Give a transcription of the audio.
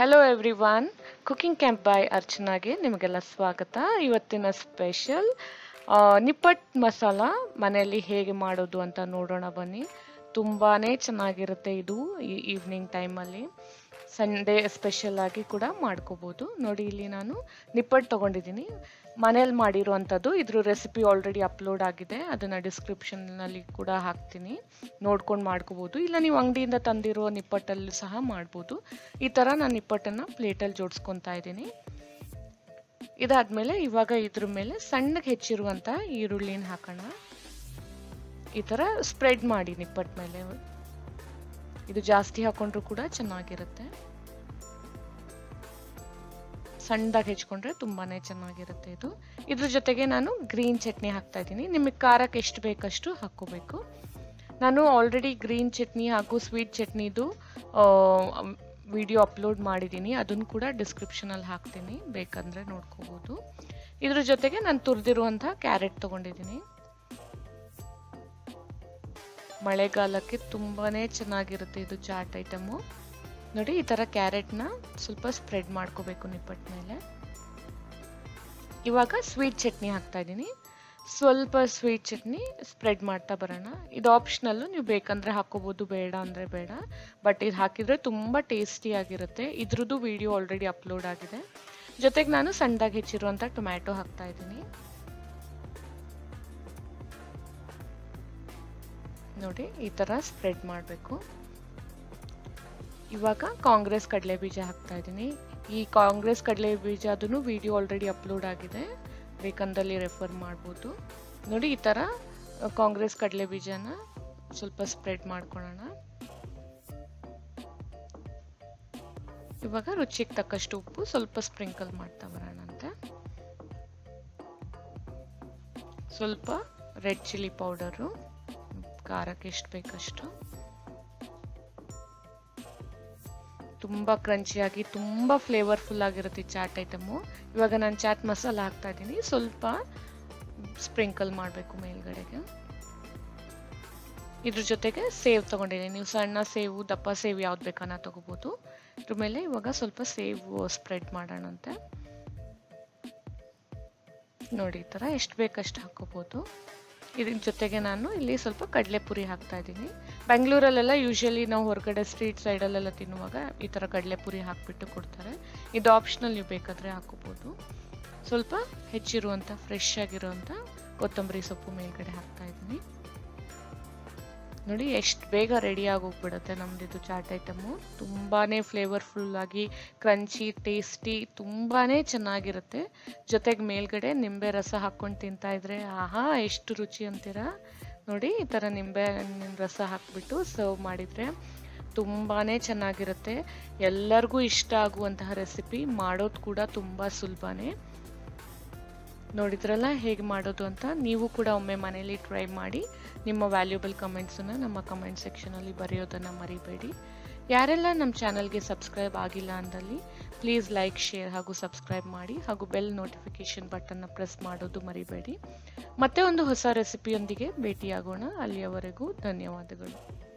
hello everyone cooking camp by ಅರ್ಚನಾಗೆ ನಿಮಗೆಲ್ಲ ಸ್ವಾಗತ ಇವತ್ತಿನ ಸ್ಪೆಷಲ್ ನಿಪ್ಪಟ್ ಮಸಾಲ ಮನೆಯಲ್ಲಿ ಹೇಗೆ ಮಾಡೋದು ಅಂತ ನೋಡೋಣ ಬನ್ನಿ ತುಂಬಾ ಚೆನ್ನಾಗಿರುತ್ತೆ ಇದು ಈ ಈವ್ನಿಂಗ್ ಟೈಮಲ್ಲಿ ಸಂಡೇ ಸ್ಪೆಷಲ್ ಆಗಿ ಕೂಡ ಮಾಡ್ಕೋಬೋದು ನೋಡಿ ಇಲ್ಲಿ ನಾನು ನಿಪ್ಪಟ್ಟು ತೊಗೊಂಡಿದ್ದೀನಿ ಮನೇಲಿ ಮಾಡಿರುವಂಥದ್ದು ಇದ್ರ ರೆಸಿಪಿ ಆಲ್ರೆಡಿ ಅಪ್ಲೋಡ್ ಆಗಿದೆ ಅದನ್ನು ಡಿಸ್ಕ್ರಿಪ್ಷನ್ನಲ್ಲಿ ಕೂಡ ಹಾಕ್ತೀನಿ ನೋಡ್ಕೊಂಡು ಮಾಡ್ಕೋಬೋದು ಇಲ್ಲ ನೀವು ಅಂಗಡಿಯಿಂದ ತಂದಿರೋ ನಿಪ್ಪಟ್ಟಲ್ಲಿ ಸಹ ಮಾಡ್ಬೋದು ಈ ಥರ ನಾನು ನಿಪ್ಪಟ್ಟನ್ನು ಪ್ಲೇಟಲ್ಲಿ ಜೋಡಿಸ್ಕೊತಾ ಇದ್ದೀನಿ ಇದಾದ್ಮೇಲೆ ಇವಾಗ ಇದ್ರ ಮೇಲೆ ಸಣ್ಣಗೆ ಹೆಚ್ಚಿರುವಂಥ ಈರುಳ್ಳಿನ ಹಾಕೋಣ ಈ ಥರ ಸ್ಪ್ರೆಡ್ ಮಾಡಿ ನಿಪ್ಪಟ್ಟು ಮೇಲೆ ಇದು ಜಾಸ್ತಿ ಹಾಕೊಂಡ್ರು ಕೂಡ ಚೆನ್ನಾಗಿರುತ್ತೆ ಸಣ್ಣದಾಗಿ ಹೆಚ್ಕೊಂಡ್ರೆ ತುಂಬಾನೇ ಚೆನ್ನಾಗಿರುತ್ತೆ ಇದು ಇದ್ರ ಜೊತೆಗೆ ನಾನು ಗ್ರೀನ್ ಚಟ್ನಿ ಹಾಕ್ತಾ ಇದ್ದೀನಿ ನಿಮಗೆ ಖಾರಕ್ಕೆ ಎಷ್ಟು ಬೇಕಷ್ಟು ಹಾಕ್ಕೋಬೇಕು ನಾನು ಆಲ್ರೆಡಿ ಗ್ರೀನ್ ಚಟ್ನಿ ಹಾಗೂ ಸ್ವೀಟ್ ಚಟ್ನಿದು ವಿಡಿಯೋ ಅಪ್ಲೋಡ್ ಮಾಡಿದ್ದೀನಿ ಅದನ್ನು ಕೂಡ ಡಿಸ್ಕ್ರಿಪ್ಷನಲ್ಲಿ ಹಾಕ್ತೀನಿ ಬೇಕಂದರೆ ನೋಡ್ಕೋಬೋದು ಇದ್ರ ಜೊತೆಗೆ ನಾನು ತುರಿದಿರುವಂಥ ಕ್ಯಾರೆಟ್ ತೊಗೊಂಡಿದ್ದೀನಿ ಮಳೆಗಾಲಕ್ಕೆ ತುಂಬಾ ಚೆನ್ನಾಗಿರುತ್ತೆ ಇದು ಚಾಟ್ ಐಟಮು ನೋಡಿ ಈ ಥರ ಕ್ಯಾರೆಟ್ನ ಸ್ವಲ್ಪ ಸ್ಪ್ರೆಡ್ ಮಾಡ್ಕೋಬೇಕು ನಿಪ್ಪಟ್ಟು ಮೇಲೆ ಇವಾಗ ಸ್ವೀಟ್ ಚಟ್ನಿ ಹಾಕ್ತಾ ಇದ್ದೀನಿ ಸ್ವಲ್ಪ ಸ್ವೀಟ್ ಚಟ್ನಿ ಸ್ಪ್ರೆಡ್ ಮಾಡ್ತಾ ಬರೋಣ ಇದು ಆಪ್ಷನಲ್ಲು ನೀವು ಬೇಕಂದ್ರೆ ಹಾಕೋಬೋದು ಬೇಡ ಅಂದರೆ ಬೇಡ ಬಟ್ ಇದು ಹಾಕಿದರೆ ತುಂಬ ಟೇಸ್ಟಿಯಾಗಿರುತ್ತೆ ಇದ್ರದ್ದು ವಿಡಿಯೋ ಆಲ್ರೆಡಿ ಅಪ್ಲೋಡ್ ಆಗಿದೆ ಜೊತೆಗೆ ನಾನು ಸಣ್ಣದಾಗಿ ಹೆಚ್ಚಿರುವಂಥ ಟೊಮ್ಯಾಟೊ ಹಾಕ್ತಾ ಇದ್ದೀನಿ ನೋಡಿ ಈ ಥರ ಸ್ಪ್ರೆಡ್ ಮಾಡಬೇಕು ಇವಾಗ ಕಾಂಗ್ರೆಸ್ ಕಡಲೆ ಬೀಜ ಹಾಕ್ತಾ ಇದ್ದೀನಿ ಈ ಕಾಂಗ್ರೆಸ್ ಕಡಲೆ ಬೀಜ ಅದನ್ನು ವಿಡಿಯೋ ಆಲ್ರೆಡಿ ಅಪ್ಲೋಡ್ ಆಗಿದೆ ಬೇಕಂದಲ್ಲಿ ರೆಫರ್ ಮಾಡ್ಬೋದು ನೋಡಿ ಈ ಥರ ಕಾಂಗ್ರೆಸ್ ಕಡಲೆ ಬೀಜನ ಸ್ವಲ್ಪ ಸ್ಪ್ರೆಡ್ ಮಾಡ್ಕೊಳ್ಳೋಣ ಇವಾಗ ರುಚಿಗೆ ತಕ್ಕಷ್ಟು ಉಪ್ಪು ಸ್ವಲ್ಪ ಸ್ಪ್ರಿಂಕಲ್ ಮಾಡ್ತಾ ಬರೋಣ ಅಂತ ಸ್ವಲ್ಪ ರೆಡ್ ಚಿಲ್ಲಿ ಪೌಡರು ಖಾರಕ್ಕೆ ಎಷ್ಟು ಬೇಕಷ್ಟು ತುಂಬ ಕ್ರಂಚಿಯಾಗಿ ತುಂಬ ಫ್ಲೇವರ್ಫುಲ್ ಆಗಿರುತ್ತೆ ಚಾಟ್ ಐಟಮು ಇವಾಗ ನಾನು ಚಾಟ್ ಮಸಾಲ ಹಾಕ್ತಾ ಇದ್ದೀನಿ ಸ್ವಲ್ಪ ಸ್ಪ್ರಿಂಕಲ್ ಮಾಡಬೇಕು ಮೇಲ್ಗಡೆಗೆ ಇದ್ರ ಜೊತೆಗೆ ಸೇವ್ ತೊಗೊಂಡಿದ್ದೀನಿ ನೀವು ಸಣ್ಣ ಸೇವು ದಪ್ಪ ಸೇವು ಯಾವ್ದು ಬೇಕನ್ನ ತೊಗೋಬೋದು ಇದ್ರ ಮೇಲೆ ಇವಾಗ ಸ್ವಲ್ಪ ಸೇವು ಸ್ಪ್ರೆಡ್ ಮಾಡೋಣಂತೆ ನೋಡಿ ಈ ಥರ ಎಷ್ಟು ಬೇಕಷ್ಟು ಹಾಕೋಬೋದು ಇದ್ರ ಜೊತೆಗೆ ನಾನು ಇಲ್ಲಿ ಸ್ವಲ್ಪ ಕಡಲೆಪುರಿ ಹಾಕ್ತಾ ಇದ್ದೀನಿ ಬೆಂಗಳೂರಲ್ಲೆಲ್ಲ ಯೂಶಲಿ ನಾವು ಹೊರಗಡೆ ಸ್ಟ್ರೀಟ್ ಸೈಡಲ್ಲೆಲ್ಲ ತಿನ್ನುವಾಗ ಈ ಥರ ಕಡಲೆಪುರಿ ಹಾಕಿಬಿಟ್ಟು ಕೊಡ್ತಾರೆ ಇದು ಆಪ್ಷನಲ್ ನೀವು ಬೇಕಾದರೆ ಹಾಕೋಬೋದು ಸ್ವಲ್ಪ ಹೆಚ್ಚಿರುವಂಥ ಫ್ರೆಶ್ ಆಗಿರುವಂಥ ಕೊತ್ತಂಬರಿ ಸೊಪ್ಪು ಮೇಲ್ಗಡೆ ಹಾಕ್ತಾ ಇದ್ದೀನಿ ನೋಡಿ ಎಷ್ಟು ಬೇಗ ರೆಡಿ ಆಗೋಗ್ಬಿಡುತ್ತೆ ನಮ್ಮದಿದು ಚಾಟ್ ಐಟಮು ತುಂಬಾ ಫ್ಲೇವರ್ಫುಲ್ ಆಗಿ ಕ್ರಂಚಿ ಟೇಸ್ಟಿ ತುಂಬಾ ಚೆನ್ನಾಗಿರುತ್ತೆ ಜೊತೆಗೆ ಮೇಲ್ಗಡೆ ನಿಂಬೆ ರಸ ಹಾಕ್ಕೊಂಡು ತಿಂತಾ ಇದ್ರೆ ಆಹಾ ಎಷ್ಟು ರುಚಿ ಅಂತೀರಾ ನೋಡಿ ಈ ಥರ ನಿಂಬೆ ಹಣ್ಣಿನ ರಸ ಹಾಕ್ಬಿಟ್ಟು ಸರ್ವ್ ಮಾಡಿದರೆ ತುಂಬಾ ಚೆನ್ನಾಗಿರುತ್ತೆ ಎಲ್ಲರಿಗೂ ಇಷ್ಟ ಆಗುವಂತಹ ರೆಸಿಪಿ ಮಾಡೋದು ಕೂಡ ತುಂಬ ಸುಲಭನೇ ನೋಡಿದ್ರಲ್ಲ ಹೇಗೆ ಮಾಡೋದು ಅಂತ ನೀವು ಕೂಡ ಒಮ್ಮೆ ಮನೇಲಿ ಟ್ರೈ ಮಾಡಿ ನಿಮ್ಮ ವ್ಯಾಲ್ಯೂಬಲ್ ಕಮೆಂಟ್ಸನ್ನು ನಮ್ಮ ಕಮೆಂಟ್ ಸೆಕ್ಷನಲ್ಲಿ ಬರೆಯೋದನ್ನು ಮರಿಬೇಡಿ ಯಾರೆಲ್ಲ ನಮ್ಮ ಚಾನಲ್ಗೆ ಸಬ್ಸ್ಕ್ರೈಬ್ ಆಗಿಲ್ಲ ಅಂದಲ್ಲಿ ಪ್ಲೀಸ್ ಲೈಕ್ ಶೇರ್ ಹಾಗೂ ಸಬ್ಸ್ಕ್ರೈಬ್ ಮಾಡಿ ಹಾಗೂ ಬೆಲ್ ನೋಟಿಫಿಕೇಶನ್ ಬಟನ್ನ ಪ್ರೆಸ್ ಮಾಡೋದು ಮರಿಬೇಡಿ ಮತ್ತೆ ಒಂದು ಹೊಸ ರೆಸಿಪಿಯೊಂದಿಗೆ ಭೇಟಿಯಾಗೋಣ ಅಲ್ಲಿಯವರೆಗೂ ಧನ್ಯವಾದಗಳು